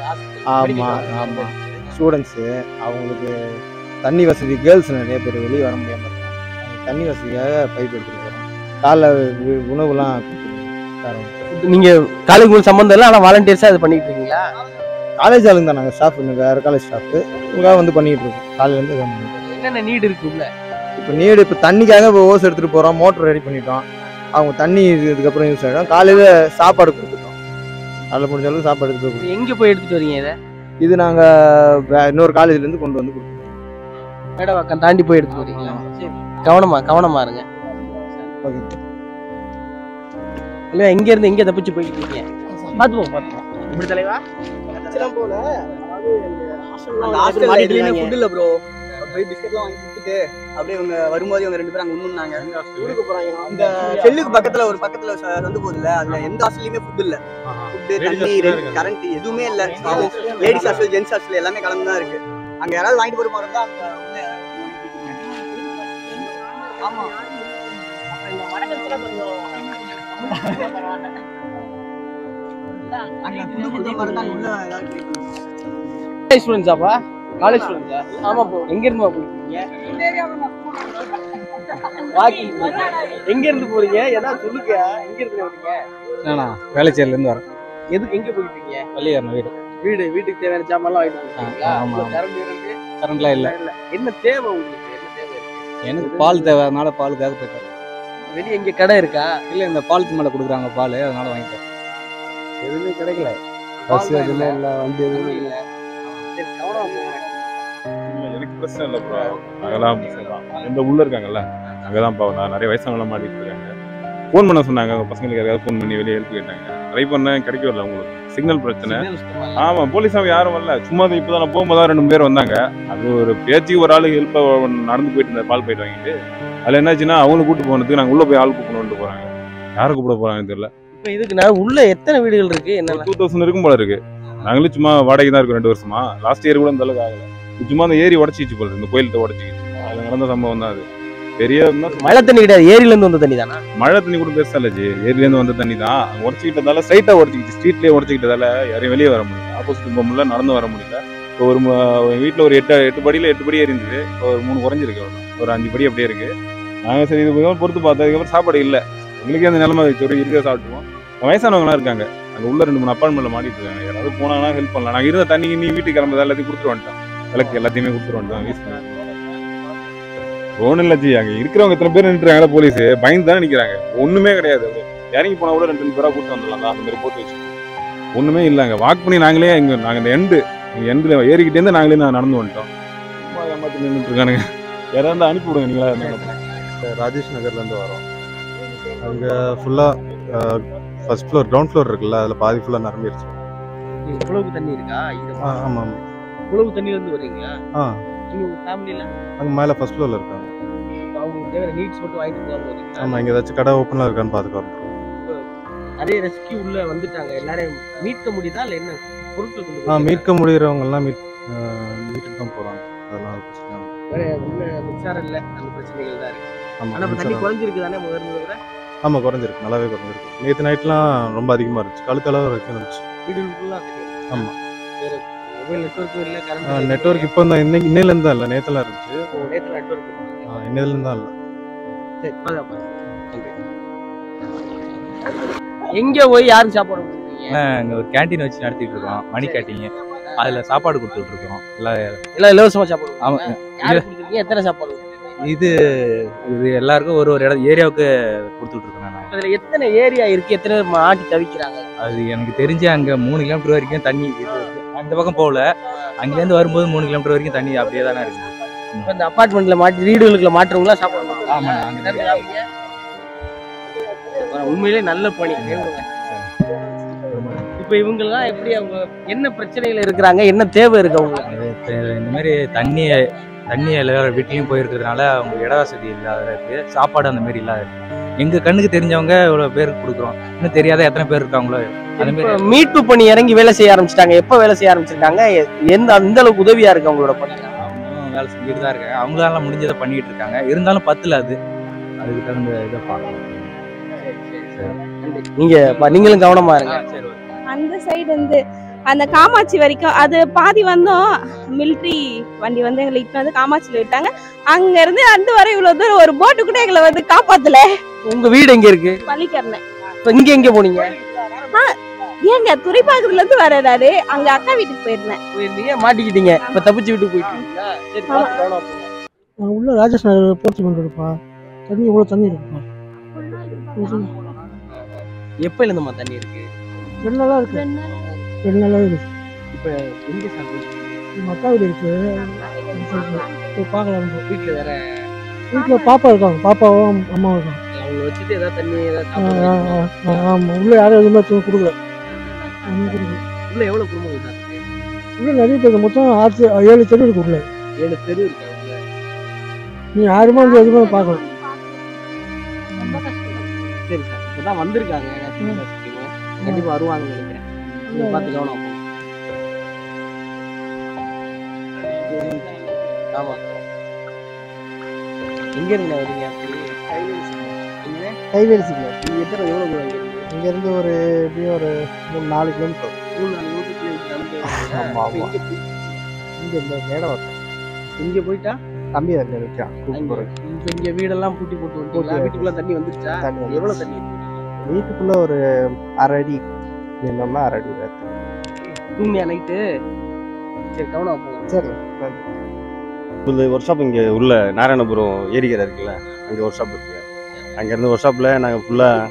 S9: ஆமா ஆமா ஸ்டூடெண்ட்ஸு அவங்களுக்கு தண்ணி வசதி கேர்ள்ஸ் நிறைய பேர் வெளியே வர முடியாம இருக்காங்க அவங்க தண்ணி வசதிக்காக பைப் எடுத்துட்டு போகிறோம் காலைல வி- உணவுலாம் கொடுத்துருவோம் தரோம்.
S3: நீங்க காலேஜ் உங்களுக்கு சம்பந்தம் இல்லை ஆனா வாலண்டியர்ஸா இது பண்ணிட்டு இருக்கீங்களா
S9: காலேஜ் ஆளுங்க தான் நாங்கள் ஸ்டாஃப் இன்னும் வேறு காலேஜ் ஸ்டாஃப் உங்களுக்காக வந்து பண்ணிட்டு இருக்கோம் காலையிலேருந்து இதை பண்ணிட்டு இருக்கோம்.
S3: என்னென்ன நீட் இருக்கு உள்ள
S9: இப்போ நீடு இப்போ தண்ணிக்காக இப்போ ஓஸ் எடுத்துகிட்டு போகிறோம் மோட்டர் ரெடி பண்ணிட்டோம் அவங்க தண்ணி இது- இதுக்கப்புறம் யூஸ் ஆகிடும் காலையில் சாப்பாடு கொடுத்துட்டோம் அதில் முடிஞ்ச அளவுக்கு சாப்பாடு எடுத்துட்டு போய்
S3: எங்க போய் எடுத்துட்டு வரீங்க இதை
S9: இது நாங்கள் இன்னொரு காலேஜ்லேருந்து கொண்டு வந்து கொடுத்தோம்
S3: மேடவாக்கம் தாண்டி போய் எடுத்துட்டு வரீங்களா சரி கவனமா கவனமா இருங்க
S9: ஓகே
S3: இல்ல எங்க இருந்து எங்க தப்பிச்சு போயிட்டு இருக்கீங்க பாத்து போ பாத்து போ இப்படி தலைவா
S18: போல
S3: அந்த
S18: ஹாஸ்டல்
S3: மாட்டிட்டு
S18: எதுலயுமே
S3: இருக்காங்க.
S18: ஃபுட் இல்ல ப்ரோ போய் பிஸ்கெட்லாம் வாங்கி கொடுத்துட்டு அப்படியே இவங்க வரும்போது இவங்க ரெண்டு பேரும் அங்க உண்ணுனாங்க ஊருக்கு போறாங்க இந்த செல்லுக்கு பக்கத்துல ஒரு பக்கத்துல ச- சந்து போகுதுல்ல அதுல எந்த ஹாஸ்டல்லயுமே ஃபுட் இல்ல ஃபுட்
S5: Ladies
S18: தண்ணி
S5: hostel இருக்கு.
S18: கரண்ட் எதுவுமே இல்ல லேடிஸ் ஹாஸ்டல் ஜென்ஸ் ஹாஸ்டல் எல்லாமே கலந்து தான் இருக்கு அங்க யாராவது வாங்கிட்டு போற மாதிரி இருந்தா அங்க உள்ள ஆமா அப்புறம் இந்த மடக்கத்துல கொஞ்சம் அங்க food கொடுத்த மாதிரி இருந்தா அங்க உள்ள ஏதாவது try பண்ணுங்க.
S3: காலேஜ் ஸ்டூடெண்ட்ஸாப்பா காலேஜ் ஸ்டூடெண்ட்ஸா ஆமா ப்ரோ எங்க இருந்து போறீங்க வாக்கிங் எங்க இருந்து போறீங்க ஏதாவது சொல்லுங்க எங்க இருந்து வரீங்க
S10: நானா வேலைச்சேரிலேருந்து வரேன்
S3: எதுக்கு எங்க போயிட்டு இருக்கீங்க
S10: பள்ளிக்காரன் வீடு
S3: வீடு வீட்டுக்கு தேவையான சாமான்லாம் வாங்கிட்டு போறீங்களா
S10: ஆ, ஆமா, ஆமா.
S3: கரண்ட் இருக்கு
S10: கரண்ட்லாம் இல்லை
S3: இல்ல என்ன தேவை உங்களுக்கு என்ன தேவை இருக்கு
S10: எனக்கு பால் தேவை அதனால பாலுக்காக போயிட்டேன்
S3: வெளிய எங்க கடை இருக்கா
S10: இல்லை இந்த பாலத்து மேலே கொடுக்குறாங்க பால் அதனால வாங்கிட்டேன்
S3: எதுவுமே கிடைக்கல
S10: பஸ் எதுவுமே இல்லை வண்டி எதுவுமே இல்லை
S3: சரி கவனமா போங்க
S5: இல்ல, எனக்கு பிரச்சனை இல்லை ப்ரோ அங்கெல்லாம் இந்த உள்ள இருக்காங்கல்ல அங்கதான் பாவம் நான் நிறைய வயசானவங்களாம் மாட்டிட்டு இருக்காங்க ஃபோன் பண்ண சொன்னாங்க அவங்க பசங்களுக்கு யாராவது ஃபோன் பண்ணி வெளியே ஹெல்ப் கேட்டாங்க ட்ரை பண்ணேன் கிடைக்கல உங்களுக்கு சிக்னல் பிரச்சனை ஆமா போலீஸ் அவங்க யாரும் வரல சும்மா தான் இப்போதான் நான் போகும்போது தான் ரெண்டு மூணு பேர் வந்தாங்க அது ஒரு பேச்சுக்கு ஒரு ஆளு ஹெல்ப் நடந்து போயிட்டு இருந்தார் பால் போயிட்டு வாங்கிட்டு அதுல என்னாச்சுன்னா அவங்களை கூட்டு போனதுக்கு நாங்க உள்ள போய் ஆள் கூப்பிடணும்னு போறாங்க யாரை கூப்பிட போறாங்கன்னு தெரியல
S3: இப்போ இதுக்கு நான் உள்ள எத்தனை வீடுகள் இருக்கு என்ன
S5: டூ தௌசண்ட் இருக்கும் போல இருக்கு நாங்களும் சும்மா வாடகை தான் இருக்கோம் ரெண்டு வருஷமா லாஸ்ட் இயர் கூட இந்த அளவுக்கு ஆகல இது சும்மா அந்த ஏரி உடச்சிச்சு போல இந்த கோயில்கிட்ட உடச்சிக்கிச்சு அதுல நடந்த சம்பவம் தான் அது பெரிய என்ன சொல்றது?
S3: மழை தண்ணி கிடையாது ஏரியில இருந்து வந்த தண்ணி தானா
S5: மழை தண்ணி கூட பெருசா இல்லச்சு ஏரியில இருந்து வந்த தண்ணி தான் உடச்சிக்கிட்டதால ஸ்ட்ரைட்டா உடச்சிக்கிச்சு ஸ்ட்ரீட்லயே உடச்சிக்கிட்டதால யாரையும் வெளியே வர முடியல ஆப்போசிட் போக முடியல நடந்து வர முடியல இப்போ ஒரு ம- ஒரு வீட்டுல ஒரு எட்டு எட்டு படியில எட்டு படி ஏறி இருந்தது இப்போ ஒரு மூணு குறைஞ்சிருக்கு அவ்வளவுதான். ஒரு அஞ்சு படி அப்படியே இருக்கு நாங்க சரி இது கொஞ்சம் பொறுத்து பார்த்தோம் அதுக்கப்புறம் சாப்பாடு இல்ல எங்களுக்கே அந்த நிலைமை வச்சு ஒரு இருக்கிற சாப்பிட்டுவோம் வயசானவங்களாம் இருக்காங்க அங்க உள்ள ரெண்டு மூணு அப்பார்ட்மெண்ட்ல மாட்டிட்டு இருக்காங்க யாராவது போனாங்கன்னா ஹெல்ப் பண்ணலாம் நாங்க இருந்த தண்ணி நீ வீட்டுக்கு கிளம்புறது எல்லாத்தையும் கொடுத்துட்டு வந்துட்டோம் விளக்கு எல்லாத்தையுமே கொடுத்துட்டு வந்துட்டோம் யூஸ் பண்ணி ஒன்றும் இல்லை ஜி அங்கே இருக்கிறவங்க எத்தனை பேர் நின்றுறாங்களா போலீஸ் பயந்து தானே நிற்கிறாங்க ஒன்றுமே கிடையாது அப்படியே இறங்கி போனால் கூட ரெண்டு ரெண்டு பேராக கூட்டு வந்துடலாம் தான் அந்த மாதிரி போட்டு வச்சு ஒன்றுமே இல்லைங்க வாக் பண்ணி நாங்களே இங்கே நாங்கள் இந்த எண்டு எண்டில் ஏறிக்கிட்டேருந்து நாங்களே நான் நடந்து வந்துட்டோம் சும்மா ஏமாத்தி நின்றுட்டு இருக்கானுங்க யாராவது இருந்தா அனுப்பி விடுங்க நீங்களா இருந்தாலும்
S2: ராஜேஷ் நகர்லேருந்து வரோம் அங்கே ஃபுல்லாக ஃபர்ஸ்ட் ஃப்ளோர் கிரவுண்ட் ஃப்ளோர் இருக்குல்ல அதில் பாதி ஃபுல்லாக நிரம்பிடுச்சு
S3: இவ்வளவு தண்ணி இருக்கா இது
S2: ஆ ஆமாம்
S3: இவ்வளவு தண்ணில இருந்து வர்றீங்களா
S2: ஆ
S3: நீங்க உங்க ஃபேமிலில
S2: அங்கே மேலே ஃபர்ஸ்ட் ஃப்ளோரில் இருக்காங்க
S3: அவங்களுக்கு தேவையான நீட்ஸ் மட்டும் வாங்கிட்டு போகாம வரீங்களா
S2: ஆமாம் இங்கே ஏதாச்சும் கடை ஓப்பனாக இருக்கான்னு பார்த்துக்க வரோம்
S3: இப்ப நிறைய ரெஸ்கியூ உள்ள வந்துட்டாங்க எல்லாரையும் மீட்க முடியுதா இல்ல என்ன பொருட்கள் கொண்டு
S2: ஆ
S3: போறீங்களா?
S2: மீட்க முடிகிறவங்கெல்லாம் மீட் மீட்டுக்கு தான் போகிறாங்க அதெல்லாம் ஒரு பிரச்சனை இல்லை.
S3: வேற உள்ள மின்சாரம் இல்ல அந்த பிரச்சனைகள் தான் இருக்கு
S2: ஆமா,
S3: ஆனா இப்ப தண்ணி
S2: மின்சாரம்.
S3: குறைஞ்சிருக்கு தானே முதல் முதல்ல
S2: ஆமாம் குறைஞ்சிருக்கு நல்லாவே குறைஞ்சிருக்கு நேற்று நைட்லாம் ரொம்ப அதிகமாக இருந்துச்சு கழுத்தளவு வரைக்கும் இருந்துச்சு
S3: வீடுகளுக்குள்ள தண்ணி
S2: ஆமாம்
S3: வேற மொபைல் நெட்வொர்க்கும் இல்ல கரண்ட்
S2: நெட்ஒர்க் இப்போ தான் இன்னைக்கு இன்னையிலேருந்து தான் இல்லை நேற்றுலாம் இருந்துச்சு
S3: நேற்று நெட்வொர்க்
S2: ஆ, இன்னையிலேருந்து தான் இல்லை
S3: சரி பாதுகா, பாதுகா. எங்க போய் யாருக்கு சாப்பாடு கொடுக்குறீங்க
S19: அங்கே ஒரு கேண்டீன் வச்சு நடத்திட்டு இருக்கோம் மணி கேண்டீன் அதில் சாப்பாடு கொடுத்துட்டு இருக்கோம் எல்லாம்
S3: எல்லாம் இலவசமா சாப்பாடு
S19: ஆமாம்
S3: கொடுக்குறீங்க? யாருக்கு கொடுத்துருக்கீங்க எத்தனை சாப்பாடு கொடுக்குறீங்க?
S19: இது இது எல்லாருக்கும் ஒரு ஒரு இடம் ஏரியாவுக்கு கொடுத்துட்டு இருக்கோம் நான்
S3: அதுல எத்தனை ஏரியா இருக்கு எத்தனை பேர் மாட்டி தவிக்கிறாங்க
S19: அது எனக்கு தெரிஞ்சு அங்கே மூணு கிலோமீட்டர் வரைக்கும் தண்ணி இது அந்த பக்கம் போகல அங்கேருந்து வரும்போது மூணு கிலோமீட்டர் வரைக்கும் தண்ணி அப்படியே தானே இருக்கு
S3: இப்ப இந்த அபார்ட்மெண்ட்ல மாட்டி வீடுகளுக்குள்ள மாட்டுறவங்களா சாப்பாடு கொடுக்குறாங்க.
S19: ஆமாண்ணா, அங்க
S3: என்ன சாப்பிடுறீங்க? உண்மையிலே நல்ல பணி கேளுங்க. இப்ப இவங்க எல்லாம் எப்படி அவங்க என்ன பிரச்சனையில இருக்கிறாங்க என்ன தேவை இருக்கு அவங்களுக்கு
S19: இப்ப இந்த மாதிரி தண்ணி தண்ணி எல்லாரும் வீட்லயும் போயிருக்கிறதுனால அவங்க இட வசதி இல்லாத இருக்கு சாப்பாடு அந்த மாதிரி இல்லாத இருக்கு எங்க கண்ணுக்கு தெரிஞ்சவங்க இவ்வளவு பேருக்கு கொடுக்குறோம் இன்னும் தெரியாத எத்தனை பேர் இருக்காங்களோ அந்த
S3: இப்ப
S19: மாதிரி
S3: மீட்பு பணி இறங்கி வேலை செய்ய ஆரம்பிச்சிட்டாங்க எப்ப வேலை செய்ய ஆரம்பிச்சிருக்காங்க எ- எந்த அந்த அளவுக்கு உதவியா இருக்கு அவங்களோட பணி
S19: அவங்களும் வேலை செஞ்சுட்டு தான் இருக்காங்க அவங்களால முடிஞ்சதை பண்ணிட்டு இருக்காங்க இருந்தாலும் பத்துல அது அதுக்கு தகுந்த இதை பார்க்கணும்
S3: நீங்க ப- நீங்களும் கவனமா இருங்க
S20: அந்த சைடு வந்து அந்த காமாட்சி வரைக்கும் அது பாதி வந்தோம் மிலிட்ரி வண்டி வந்து எங்களை இட்டு வந்து காமாட்சியில விட்டாங்க அங்க இருந்து அந்த வரை இவ்வளவு தூரம் ஒரு போட்டு கூட எங்களை வந்து காப்பாத்தல
S3: உங்க வீடு எங்க இருக்கு
S20: பள்ளிக்கரணை
S3: இப்ப இங்க எங்க போனீங்க
S20: ஆ, ஏங்க துறைப்பாக்கத்துல இருந்து வரேன் நானு அங்க அக்கா வீட்டுக்கு போயிருந்தேன்
S3: போயிருந்தீங்க மாட்டிக்கிட்டீங்க இப்ப தப்பிச்சு விட்டு போயிட்டு இருக்கீங்களா? சரி பார்த்து கவனமா போங்க.
S21: நான் உள்ள ராஜேஷ் நகர் போர்த்தி கொண்டு இருப்பா தண்ணி இவ்வளோ தண்ணி இருக்குப்பா
S3: எப்பல இருந்துமா தண்ணி இருக்கு
S21: ரெண்டு நாளாக இருக்கு ரெண்டு நாளாக இருக்கு
S3: இப்ப எங்க சாப்பிடுறீங்க
S21: எங்கள் அக்கா வீடு இருக்கு இப்போ பார்க்கலாம்
S3: வீட்டுல வேற
S21: வீட்டில் பாப்பா இருக்காங்க பாப்பாவும் அம்மாவும் இருக்காங்க
S3: அவங்க வச்சுட்டு ஏதாவது தண்ணி ஏதாவது
S21: ஆ,
S3: சாப்பிடுறாங்க
S21: ஆ, ஆ, ஆமாம் உள்ள யாரும் எதுவுமே எதுவும் கொடுக்கல ஒண்ணும் கொடுக்கல
S3: உள்ள எவ்வளவு குடும்பம் இருக்கா
S21: உள்ள நிறைய பேர் மொத்தம் ஆறு ஏழு தெரு இருக்கு உள்ள
S3: ஏழு தெரு இருக்கா உள்ள
S21: நீ யாருமே வந்து எதுவுமே பார்க்கல
S3: சரி சார் இப்பதான் வந்திருக்காங்க நேத்து பேசிட்டீங்க. கண்டிப்பா வருவாங்கன்னு நினைக்கிறேன் நீங்க பார்த்து கவனம் போங்க. ஆமா எங்க இருந்து வரீங்க அப்படி எங்க?
S21: கைவேலி சிக்னல்
S3: நீங்க எத்தனை எவ்வளவு தூரம் இங்க இருக்கு?
S21: இங்கேருந்து ஒரு எப்படியும் ஒரு மூணு நாலு கிலோமீட்டர்
S3: மூணு நாலு நூறு கிலோமீட்டர் நடந்து
S21: ஆமா,
S3: அப்ப
S21: ஆமா.
S3: இங்க போய்-
S21: இங்கே இந்த மேடவட்டம்
S3: இங்க போயிட்டா
S21: தம்பி அங்கே இருக்கான்
S3: அங்க
S21: கூப்பிட்டு
S3: இங்க இங்க வீடெல்லாம் பூட்டி போட்டு வந்துட்டீங்களா
S21: பூட்டி-
S3: வீட்டுக்குள்ள தண்ணி வந்துருச்சா
S21: தண்ணி வந்துருச்சு.
S3: எவ்வளவு தண்ணி இருக்கு?
S21: வீட்டுக்குள்ள ஒரு அரை அடி நின்னோம்னா அரை அடி இருக்கு
S3: தூங்கியா நைட்டு சரி கவனம் போங்க
S21: சரி
S22: இந்த ஒர்க் ஷாப் இங்கே உள்ள நாராயணபுரம் ஏரிக்கரை இருக்குல்ல அங்கே ஒர்க் ஷாப் இருக்கு அங்கேருந்து ஒர்க் ஷாப்பில் நாங்கள் ஃபுல்லாக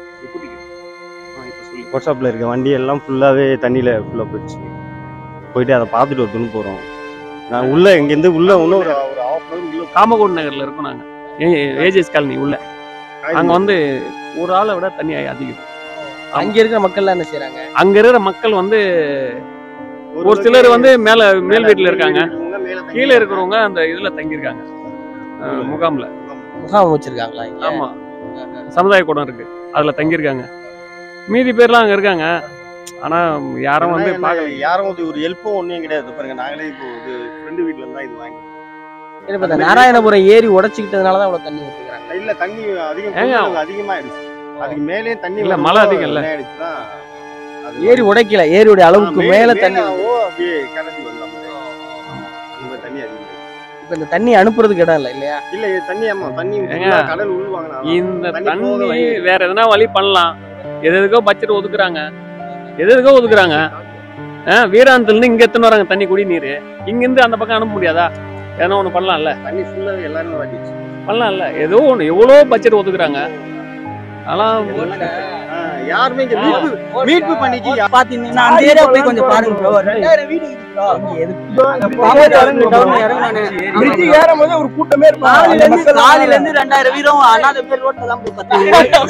S22: ஒர்க் ஷாப்பில் இருக்க வண்டி எல்லாம் ஃபுல்லாகவே தண்ணியில் ஃபுல்லாக போயிடுச்சு போயிட்டு அதை பார்த்துட்டு வரதுன்னு போகிறோம் நான் உள்ள இங்கேருந்து உள்ள இன்னும் ஒரு ஒரு half an hour உள்ள
S23: காமகோட் நகர்ல இருக்கோம் நாங்க ஏஜஸ் காலனி உள்ள அங்க வந்து ஒரு ஆளை விட தண்ணி அதிகம்
S3: அங்க இருக்கிற மக்கள் என்ன செய்றாங்க
S23: அங்க இருக்கிற மக்கள் வந்து ஒரு சிலர் வந்து மேல மேல் வீட்டுல இருக்காங்க கீழே இருக்கிறவங்க அந்த இதுல தங்கியிருக்காங்க அஹ், முகாம்ல
S3: முகாம் வச்சிருக்காங்களா இங்க?
S23: ஆமா சமுதாய கூடம் இருக்கு அதுல தங்கியிருக்காங்க மீதி பேர்லாம் அங்கே இருக்காங்க ஆனால் யாரும் வந்து
S22: என்ன,
S23: பார்க்கல
S22: யாரும் வந்து ஒரு ஹெல்ப்பும் ஒன்றும் கிடையாது பாருங்க நாங்களே இப்போ இது ஃப்ரெண்டு வீட்ல இருந்தா இது வாங்கி
S3: சரி, இப்ப இந்த நாராயணபுரம் ஏரி உடைச்சிக்கிட்டதுனால தான் அவ்வளவு தண்ணி ஊத்துக்கிறாங்க
S22: இல்ல தண்ணி அதிகம்
S23: ஏங்க?
S22: கொள்ளளவு அதிகமாயிடுச்சு அதுக்கு மேலே தண்ணி
S23: இல்ல,
S22: வரும்போது
S23: மழை அதிகம் இல்ல.
S22: என்ன ஆயிடுச்சுன்னா, அது
S3: ஏரி உடைக்கல ஏரியோட அளவுக்கு
S22: மே-
S3: மேல தண்ணி
S22: மேலாவோ அப்படியே கரைச்சி வந்த மாதிரி அந்த மாதிரி தண்ணி அதிகம்
S3: இப்ப இந்த தண்ணி அனுப்புறதுக்கு இடம் இல்ல இல்லையா
S22: இல்ல இது தண்ணி ஆமா தண்ணி
S23: ஏங்க,
S22: full ஆ கடல் உள்வாங்க
S23: இந்த
S22: தண்ணி போக
S23: தண்ணி
S22: வழி
S23: வேற எதனா வழி பண்ணலாம் எது எதுக்கோ பட்ஜெட் ஒதுக்குறாங்க எது எதுக்கோ ஒதுக்குறாங்க ஆ, வீராந்தத்துலேருந்து இங்கே எத்தனை வராங்க தண்ணி குடிநீர் இங்கேருந்து அந்த பக்கம் அனுப்ப முடியாதா எதனா ஒன்று பண்ணலாம்ல
S22: தண்ணி ஃபுல்லாவே எல்லாருமே வாட்டிச்சு
S23: பண்ணலாம்ல ஏதோ ஒன்று எவ்வளோ பட்ஜெட் ஒதுக்குறாங்க அதெல்லாம்
S22: யாருமே இங்க மீட்பு மீட்பு பண்ணிக்கு யா-
S18: பாத்தீங்கன்னா அந்த ஏரியா போய் கொஞ்சம் பாருங்க ப்ரோ ரெண்டாயிரம் வீடு
S14: பிரிட்ஜ் ஏறும்போது ஒரு கூட்டமே இருக்கும்
S18: காலையில இருந்து காலையில இருந்து ரெண்டாயிரம் வீரம் அனாதை பேர் ரோட்ல தான் போய் பத்து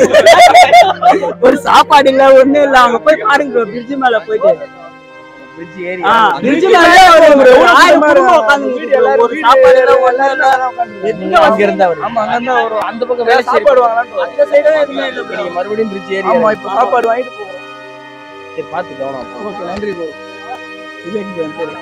S18: ஒரு சாப்பாடு இல்ல ஒண்ணும் இல்ல அவங்க போய் பாருங்க ப்ரோ பிரிட்ஜ் மேல போயிட்டு
S3: பிரிட்ஜ் ஏரி
S18: ஆ, bridge மேல ஒரு ஒரு ஆயிரம் குடும்பம் உட்கார்ந்துருக்கு bro. ஒரு சாப்பாடு இல்ல ஒண்ணும் இல்ல எதுவுமே
S3: அங்க இருந்தா வரும் ஆமா அங்க இருந்தா வரும் அந்த பக்கம் வேலை
S18: சாப்பாடு வாங்கலாம் அந்த சைடு எதுவுமே இல்ல bro.
S3: நீங்க மறுபடியும் பிரிட்ஜ் ஏரி
S18: ஆமா இப்ப சாப்பாடு வாங்கிட்டு போறோம்
S3: சரி பாத்து கவனம்
S18: ஓகே நன்றி ப்ரோ இது எனக்கு வந்து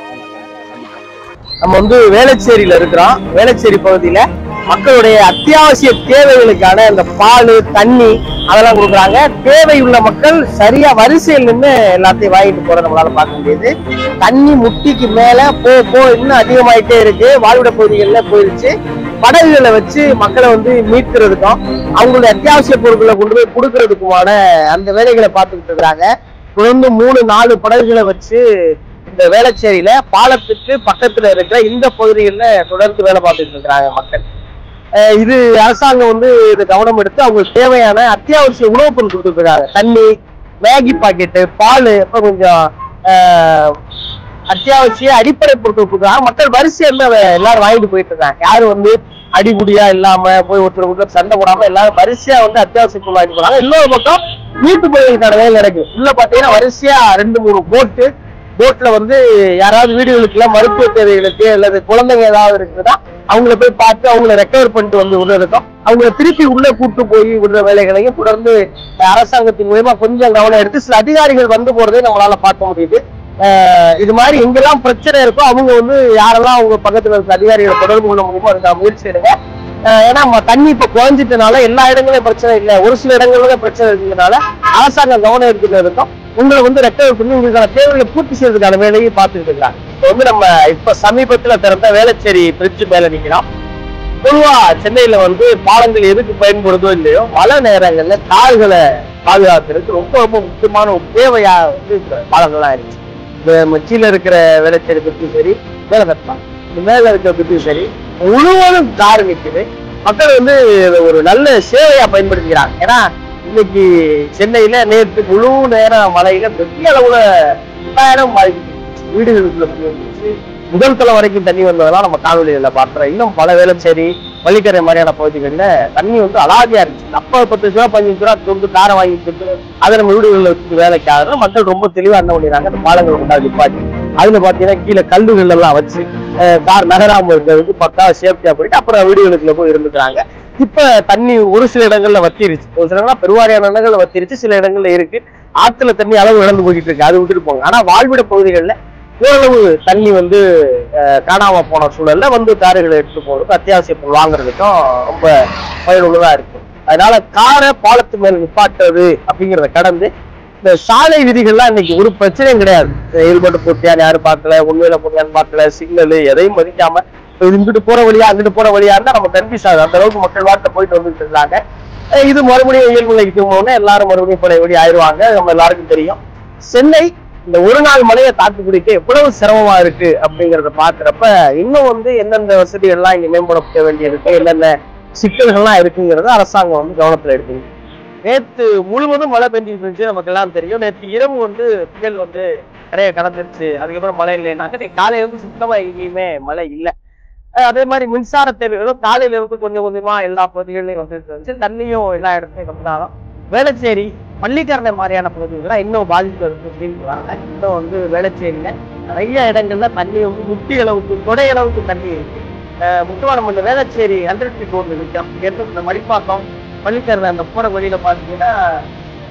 S3: நம்ம வந்து வேளச்சேரியில இருக்கிறோம் வேளச்சேரி பகுதியில மக்களுடைய அத்தியாவசிய தேவைகளுக்கான இந்த பால் தண்ணி அதெல்லாம் கொடுக்குறாங்க தேவை உள்ள மக்கள் சரியா வரிசையில் நின்று எல்லாத்தையும் வாங்கிட்டு போற நம்மளால பார்க்க முடியுது தண்ணி முட்டிக்கு மேல போ போ இன்னும் அதிகமாயிட்டே இருக்கு வாழ்விட பகுதிகளில் போயிருச்சு படகுகளை வச்சு மக்களை வந்து மீட்கிறதுக்கும் அவங்களுடைய அத்தியாவசிய பொருட்களை கொண்டு போய் கொடுக்கறதுக்குமான அந்த வேலைகளை பார்த்துக்கிட்டு இருக்கிறாங்க தொடர்ந்து மூணு நாலு படகுகளை வச்சு இந்த வேளச்சேரியில பாலத்துக்கு பக்கத்துல இருக்கிற இந்த பகுதிகளில் தொடர்ந்து வேலை பார்த்துட்டு இருக்கிறாங்க மக்கள் அஹ் இது அரசாங்கம் வந்து இது கவனம் எடுத்து அவங்களுக்கு தேவையான அத்தியாவசிய உணவுப் பொருள் கொடுத்துட்டு இருக்காங்க தண்ணி மேகி பாக்கெட்டு பால் அப்புறம் கொஞ்சம் அஹ், அத்தியாவசிய அடிப்படை பொருட்கள் கொடுக்குறாங்க மக்கள் வரிசையில் அதை எல்லாரும் வாங்கிட்டு போயிட்டு இருக்காங்க யாரும் வந்து அடிபுடியா இல்லாம போய் ஒருத்தர் ஒருத்தர் சண்டை போடாம எல்லாரும் வரிசையா வந்து அத்தியாவசிய பொருள் வாங்கிட்டு போறாங்க இன்னொரு பக்கம் மீட்டு பகுதிக்கான வேலை நடக்குது உள்ள பாத்தீங்கன்னா வரிசையா ரெண்டு மூணு போட்டு போட்ல வந்து யாராவது வீடுகளுக்கு எல்லாம் மருத்துவ தேவைகளுக்கு அல்லது குழந்தைங்க ஏதாவது இருக்குதா அவங்கள போய் பார்த்து அவங்கள ரெக்கவர் பண்ணிட்டு வந்து விடுறதுக்கும் அவங்கள திருப்பி உள்ள கூட்டு போய் விடுற வேலைகளையும் தொடர்ந்து அரசாங்கத்தின் மூலமா கொஞ்சம் கவனம் எடுத்து சில அதிகாரிகள் வந்து போறதை நம்மளால பார்க்க முடியுது அஹ் இது மாதிரி எங்கெல்லாம் பிரச்சனை இருக்கோ அவங்க வந்து யாரெல்லாம் அவங்க பக்கத்துல இருக்க அதிகாரிகளை தொடர்பு கொள்ள முடியுமோ அதுக்கு முயற்சி எடுங்க அஹ் ஏன்னா நம்ம தண்ணி இப்ப குறைஞ்சிட்டனால எல்லா இடங்களையும் பிரச்சனை இல்லை ஒரு சில இடங்கள்ல தான் பிரச்சனை இருக்கிறதுனால அரசாங்கம் கவனம் எடுத்துட்டு இருக்கோம் உங்களை வந்து ரெக்கவர் பண்ணி உங்களுக்கான தேவைகளை பூர்த்தி செய்யறதுக்கான வேலையை பார்த்துட்டு இருக்காங்க இப்போ வந்து நம்ம இப்ப சமீபத்துல திறந்த வேளச்சேரி பிரிட்ஜ் மேல நிக்கிறோம் பொதுவா சென்னையில வந்து பாலங்கள் எதுக்கு பயன்படுதோ இல்லையோ மழை நேரங்கள்ல கார்களை பாதுகாக்கிறதுக்கு ரொம்ப ரொம்ப முக்கியமான ஒரு தேவையா வந்து இந்த பாலங்கள்லாம் ஆயிடுச்சு இந்த நம்ம கீழே இருக்கிற வேளச்சேரி பிரிட்ஜும் சரி மேல கட்டலாம் இந்த மேல இருக்கிற பிரிட்ஜும் சரி முழுவதும் கார் நிக்குது மக்கள் வந்து இதை ஒரு நல்ல சேவையா பயன்படுத்திக்கிறாங்க ஏன்னா இன்னைக்கு சென்னையில நேற்று முழு நேரம் மழையில பெரிய அளவுல ரெண்டாயிரம் பாதிப்பு வீடுகளுக்குள்ள தண்ணி வந்துச்சு முதல் தளம் வரைக்கும் தண்ணி வந்ததெல்லாம் நம்ம காணொலியில பார்த்தோம் இன்னும் பல வேளச்சேரி பள்ளிக்கரை மாதிரியான பகுதிகளில் தண்ணி வந்து அலாதியா இருந்துச்சு அப்ப பத்து ரூபா பதினஞ்சு ரூபா தொண்டு காரை வாங்கிட்டு அதை நம்ம வீடுகளில் வச்சு வேலைக்கு ஆகுது மக்கள் ரொம்ப தெளிவா என்ன பண்ணிடுறாங்க அந்த பாலங்கள் கொண்டாடி நிப்பாட்டி அதுல பாத்தீங்கன்னா கீழே கல்லுகள் எல்லாம் வச்சு அஹ், கார் நகராம இருக்கிறதுக்கு பக்கா சேஃப்டியா போயிட்டு அப்புறம் வீடுகளுக்குள்ள போய் இருந்துக்கிறாங்க இப்ப தண்ணி ஒரு சில இடங்கள்ல வத்திருச்சு ஒரு சில இடங்கள்ல பெருவாரியான இடங்கள்ல வத்திருச்சு சில இடங்கள்ல இருக்கு ஆத்துல தண்ணி அளவு இழந்து போய்கிட்டு இருக்கு அது விட்டுட்டு போங்க ஆனா வாழ்விட பகுதிகளில் ஓரளவு தண்ணி வந்து அஹ், காணாம போன சூழல்ல வந்து கார்களை எடுத்து போறதுக்கு அத்தியாவசிய பொருள் வாங்குறதுக்கும் ரொம்ப பயனுள்ளதா இருக்கு அதனால காரை பாலத்து மேல நிப்பாட்டுறது அப்படிங்கிறத கடந்து இந்த சாலை விதிகள்லாம் இன்னைக்கு ஒரு பிரச்சனையும் கிடையாது ஈடுபட்டு போட்டியான்னு யாரும் பார்க்கல உண்மையில போட்டியான்னு பார்க்கல சிக்னல் எதையும் மதிக்காம இப்ப இங்கிட்டு போற வழியா அங்கிட்டு போற வழியா இருந்தா நம்ம கன்ஃபியூஸ் ஆகுது அந்த அளவுக்கு மக்கள் வாட்ட போயிட்டு வந்துட்டு இருந்தாங்க அஹ் இது மறுபடியும் இயல்பு நிலைக்கு திரும்பவுடனே எல்லாரும் மறுபடியும் பழையபடி ஆயிடுவாங்க நம்ம எல்லாருக்கும் தெரியும் சென்னை இந்த ஒரு நாள் மழையை தாக்கு பிடிக்க எவ்வளவு சிரமமா இருக்கு அப்படிங்கறத பாக்குறப்ப இன்னும் வந்து எந்தெந்த வசதிகள்லாம் இங்க மேம்படுத்த வேண்டியிருக்கு என்னென்ன சிக்கல்கள்லாம் இருக்குங்கிறத அரசாங்கம் வந்து கவனத்துல எடுக்குது நேத்து முழுவதும் மழை பெஞ்சிட்டு இருந்துச்சு நமக்கு எல்லாம் தெரியும் நேற்று இரவு வந்து புயல் வந்து நிறைய கடந்துருச்சு அதுக்கப்புறம் மழை இல்லைன்னாங்க இன்னைக்கு காலையில இருந்து சுத்தமா எங்கேயுமே மழை இல்லை அஹ் அதே மாதிரி மின்சார தேவைகளும் காலையில இருந்து கொஞ்சம் கொஞ்சமா எல்லா பகுதிகளிலும் வந்துட்டு இருந்துச்சு தண்ணியும் எல்லா இடத்துலையும் வந்தாலும் வேளச்சேரி பள்ளிக்கரணை மாதிரியான பகுதிகள்லாம் இன்னும் பாதிப்பு இருக்கு அப்படின்றாங்க இன்னும் வந்து வேளச்சேரியில நிறைய இடங்கள்ல தண்ணி வந்து முட்டி அளவுக்கு தொடை அளவுக்கு தண்ணி இருக்கு அஹ் முக்கியமா நம்ம இந்த வேளச்சேரி ஹண்ட்ரட் ஃபீட் ரோடு இருக்கு இங்க இருந்து இந்த மடிப்பாக்கம் பள்ளிக்கரணை அந்த போற வழியில பாத்தீங்கன்னா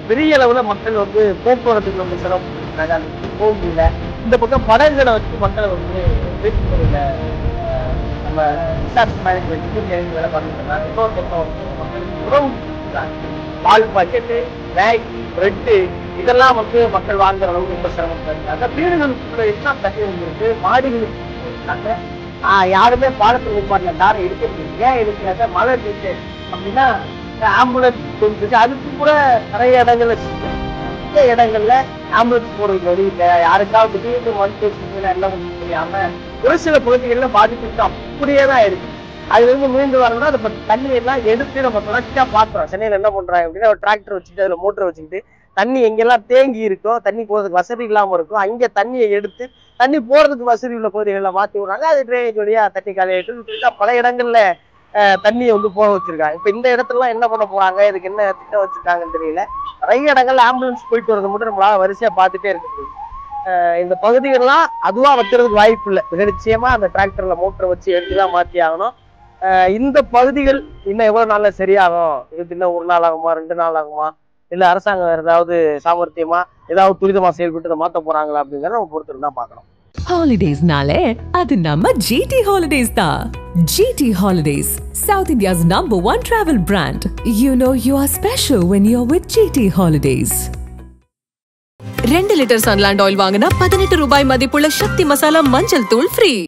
S3: பெரிய அளவுல மக்கள் வந்து போக்குவரத்துக்கு ரொம்ப சிரமப்பட்டிருக்காங்க அது போக முடியல இந்த பக்கம் படகுகளை வச்சு மக்களை வந்து வீட்டுக்குள்ள நம்ம ரிசார்ட் மேனேஜ்மெண்ட் வேலை பண்ணிட்டு இருந்தாங்க இன்னொரு பக்கம் வந்து மக்களுக்கு உணவு கொடுக்குறாங்க. பால் பாக்கெட்டு மேகி பிரெட்டு இதெல்லாம் வந்து மக்கள் வாங்குற அளவுக்கு ரொம்ப சிரமப்பட்டிருக்காங்க வீடுகளுக்குள்ள எல்லாம் தண்ணி வந்துருக்கு மாடிகளுக்கு இருக்காங்க ஆஹ் யாருமே பாலத்தில் நிப்பாட்டில தாரை எடுக்க முடியும் ஏன் எடுக்கிறாங்க மழை பெய்யுது அப்படின்னா ஆம்புலன்ஸ் இருக்கு அதுக்கு கூட நிறைய இடங்கள்ல நிறைய இடங்கள்ல ஆம்புலன்ஸ் போறதுக்கு வழி இல்லை யாருக்காவது திடீர்னு வந்து என்ன பண்ண முடியாம ஒரு சில பகுதிகளில் பாதிப்பு அப்படியே தான் இருக்கு அதுல இருந்து மீண்டு வரணும்னா அந்த தண்ணி எல்லாம் எடுத்து நம்ம தொடர்ச்சியா பாக்குறோம் சென்னையில என்ன பண்றாங்க அப்படின்னா ஒரு டிராக்டர் வச்சுட்டு அதுல மோட்டர் வச்சுக்கிட்டு தண்ணி எங்கெல்லாம் தேங்கி இருக்கோ தண்ணி போறதுக்கு வசதி இல்லாம இருக்கோ அங்க தண்ணியை எடுத்து தண்ணி போறதுக்கு வசதி உள்ள பகுதிகளில் மாத்தி விடுறாங்க அது ட்ரைனேஜ் வழியா தண்ணி காலையிட்டு பல இடங்கள்ல அஹ், தண்ணியை வந்து போக வச்சிருக்காங்க இப்ப இந்த இடத்துலலாம் என்ன பண்ண போறாங்க இதுக்கு என்ன திட்டம் வச்சிருக்காங்கன்னு தெரியல நிறைய இடங்கள்ல ஆம்புலன்ஸ் போயிட்டு வரது மட்டும் நம்மளால வரிசையா பார்த்துட்டே இருக்க முடியும் அஹ், இந்த பகுதிகள்லாம் அதுவா வைக்கிறதுக்கு வாய்ப்பு இல்லை மிக நிச்சயமா அந்த டிராக்டர்ல மோட்டரை வச்சு எடுத்துதான் மாத்தி ஆகணும் அஹ், இந்த பகுதிகள் இன்னும் எவ்வளவு நாள்ல சரியாகும் இது இன்னும் ஒரு நாள் ஆகுமா ரெண்டு நாள் ஆகுமா இல்ல அரசாங்கம் வேற ஏதாவது சாமர்த்தியமா ஏதாவது துரிதமா செயல்பட்டு இதை மாத்த போறாங்களா அப்படிங்கறத நம்ம பொறுத்து தான் பார்க்கணும்
S1: ஹாலிடேஸ்னாலே அது நம்ம ஜிடி ஹாலிடேஸ் தான் GT holidays south India's number one travel brand you know you are special when you are with GT holidays ரெண்டு லிட்டர் சன்லாண்ட் ஆயில் வாங்கினா பதினெட்டு ரூபாய் மதிப்புள்ள சக்தி மசாலா மஞ்சள் தூள் ஃப்ரீ